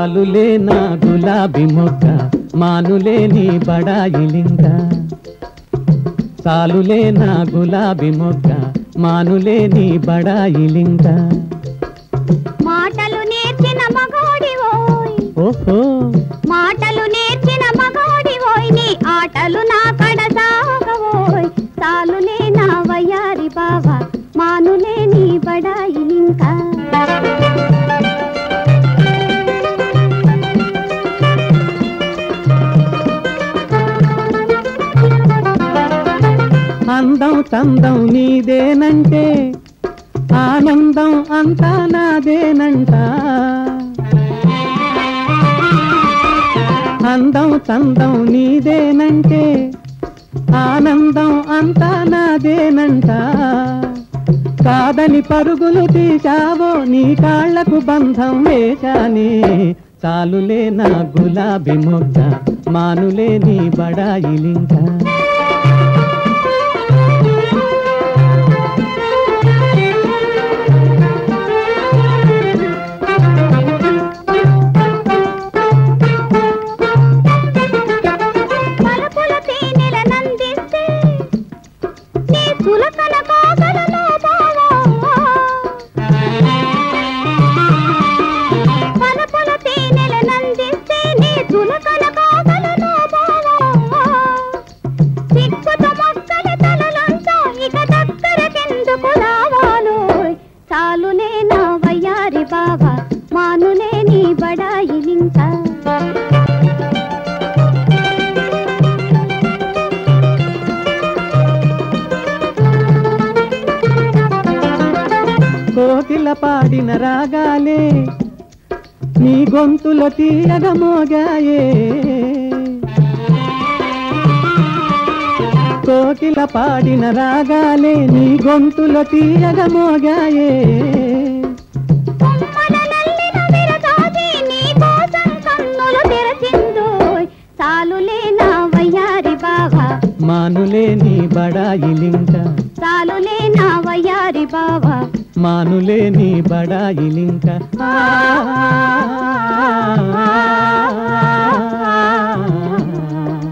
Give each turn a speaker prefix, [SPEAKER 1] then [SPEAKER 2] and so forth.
[SPEAKER 1] చాలులే నా గులాబీ మొగ్గ మానులే నీ బడాయిలింగ చాలులే నా గులాబీ మొగ్గ మానులే నీ బడాయిలింగ
[SPEAKER 2] మాటలు నేర్చిన మగోడివోయ్
[SPEAKER 1] ఓహో
[SPEAKER 2] మాటలు నేర్చిన మగోడివోయ్ నీ ఆటలు నా కడ సాగవోయ్ చాలులే నా వయ్యారి బావ మానులే నీ బడాయి ఇంకా
[SPEAKER 1] అందం చందం నీదేనంటే ఆనందం అంతా నాదేనంట అందం చందం నీదేనంటే ఆనందం అంతా నాదేనంట కాదని పరుగులు తీశావో నీ కాళ్లకు బంధం వేశానే చాలులే నా గులాబీ మొగ్గ మానులే నీ బడాయిలింక
[SPEAKER 2] పలుపుల తేనెల నందిస్తే నీ సులకన కాగలలో బావా పలుపుల తేనెల నందిస్తే నీ సులకన కాగలలో బావా సిగ్గుతో మొక్కల తలలంతా ఇక దగ్గరకెందుకు రావాలో చాలులే నా వయ్యారి బావా మానులే నీ బడాయిలింకా
[SPEAKER 1] కోకిల పాడిన రాగాలే నీ గొంతులో తీయగ మోగాయే కోకిల పాడిన రాగాలే నీ గొంతులో తీయగ మోగాయే
[SPEAKER 2] కొమ్మల నల్లిన విరజాజి నీ కోసం కన్నులు తెరచిందోయ్ చాలులే నా వయ్యారి బావా
[SPEAKER 1] మానులే నీ బడాయిలింక
[SPEAKER 2] చాలులే నా వయ్యారి బావా
[SPEAKER 1] మానులే నీ బడాయిలింక ఆ, ఆ, ఆ, ఆ, ఆ.